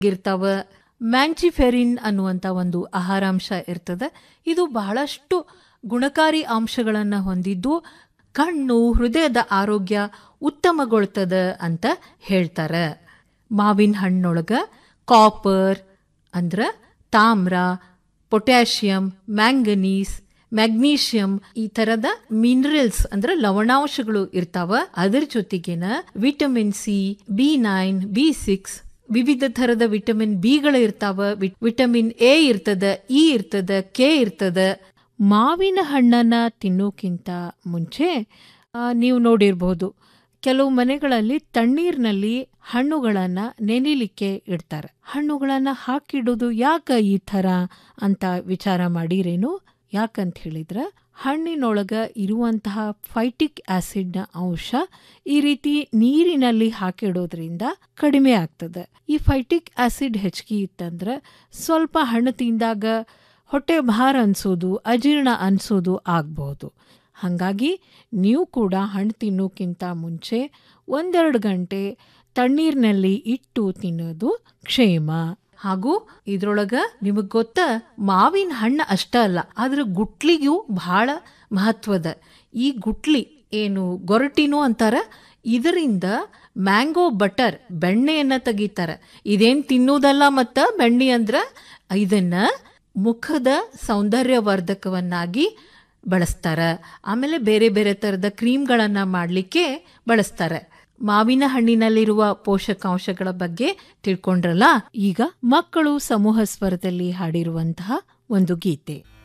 ಇರ್ತಾವ ಮ್ಯಾಂಚಿಫೆರಿನ್ ಅನ್ನುವಂಥ ಒಂದು ಆಹಾರಾಂಶ ಇರ್ತದೆ ಇದು ಬಹಳಷ್ಟು ಗುಣಕಾರಿ ಅಂಶಗಳನ್ನು ಹೊಂದಿದ್ದು ಕಣ್ಣು ಹೃದಯದ ಆರೋಗ್ಯ ಉತ್ತಮಗೊಳ್ತದ ಅಂತ ಹೇಳ್ತಾರೆ ಮಾವಿನ ಹಣ್ಣೊಳಗ ಕಾಪರ್ ಅಂದ್ರ ತಾಮ್ರ ಪೊಟ್ಯಾಷಿಯಂ ಮ್ಯಾಂಗನೀಸ್ ಮ್ಯಾಗ್ನೀಷಿಯಂ ಈ ತರದ ಮಿನರಲ್ಸ್ ಅಂದ್ರೆ ಲವಣಾಂಶಗಳು ಇರ್ತಾವ ಅದರ ಜೊತೆಗಿನ vitamin C B nine B six ವಿವಿಧ ಥರದ ವಿಟಮಿನ್ ಬಿಗಳು ಇರ್ತಾವ ವಿ- ವಿಟಮಿನ್ ಎ ಇರ್ತದ ಇ ಇರ್ತದ ಕೆ ಇರ್ತದ ಮಾವಿನ ಹಣ್ಣನ್ನ ತಿನ್ನೋಕ್ಕಿಂತ ಮುಂಚೆ ಆ, ನೀವು ನೋಡಿರ್ಬೋದು ಕೆಲವು ಮನೆಗಳಲ್ಲಿ ತಣ್ಣೀರಿನಲ್ಲಿ ಹಣ್ಣುಗಳನ್ನ ನೆನಿಲಿಕ್ಕೆ ಇಡ್ತಾರೆ ಹಣ್ಣುಗಳನ್ನ ಹಾಕಿಡೋದು ಯಾಕ ಈ ಥರ ಅಂತ ವಿಚಾರ ಮಾಡಿರೇನು ಯಾಕಂತ ಹೇಳಿದ್ರ ಹಣ್ಣಿನೊಳಗ ಇರುವಂತಹ ಫೈಟಿಕ್ ಆಸಿಡ್ನ ಅಂಶ ಈ ರೀತಿ ನೀರಿನಲ್ಲಿ ಹಾಕಿಡೋದ್ರಿಂದ ಕಡಿಮೆ ಆಗ್ತದೆ ಈ ಫೈಟಿಕ್ ಆಸಿಡ್ ಹೆಚ್ಚಿಗೆ ಇತ್ತಂದ್ರೆ ಸ್ವಲ್ಪ ಹಣ್ಣು ತಿಂದಾಗ ಹೊಟ್ಟೆ ಭಾರ ಅನ್ಸೋದು ಅಜೀರ್ಣ ಅನ್ಸೋದು ಆಗ್ಬಹುದು ಹಾಗಾಗಿ ನೀವು ಕೂಡ ಹಣ್ಣು ತಿನ್ನೋಕ್ಕಿಂತ ಮುಂಚೆ ಒಂದೆರಡು ಗಂಟೆ ತಣ್ಣೀರಿನಲ್ಲಿ ಇಟ್ಟು ತಿನ್ನೋದು ಕ್ಷೇಮ ಹಾಗೂ ಇದ್ರೊಳಗ ನಿಮಗ್ ಗೊತ್ತ ಮಾವಿನ ಹಣ್ಣು ಅಷ್ಟ ಅಲ್ಲ ಆದ್ರ ಗುಟ್ಲಿಗೂ ಬಹಳ ಮಹತ್ವದ ಈ ಗುಟ್ಲಿ ಏನು ಗೊರಟಿನೂ ಅಂತಾರ ಇದರಿಂದ ಮ್ಯಾಂಗೋ ಬಟರ್ ಬೆಣ್ಣೆಯನ್ನ ತೆಗಿತಾರ ಇದೇನ್ ತಿನ್ನೋದಲ್ಲ ಮತ್ತ ಬೆಣ್ಣೆ ಅಂದ್ರ ಇದನ್ನ ಮುಖದ ಸೌಂದರ್ಯವರ್ಧಕವನ್ನಾಗಿ ಬಳಸ್ತಾರ ಆಮೇಲೆ ಬೇರೆ ಬೇರೆ ಥರದ ಕ್ರೀಮ್ಗಳನ್ನ ಮಾಡಲಿಕ್ಕೆ ಬಳಸ್ತಾರೆ ಮಾವಿನ ಹಣ್ಣಿನಲ್ಲಿರುವ ಪೋಷಕಾಂಶಗಳ ಬಗ್ಗೆ ತಿಳ್ಕೊಂಡ್ರಲ್ಲ ಈಗ ಮಕ್ಕಳು ಸಮೂಹ ಸ್ವರದಲ್ಲಿ ಹಾಡಿರುವಂತಹ ಒಂದು ಗೀತೆ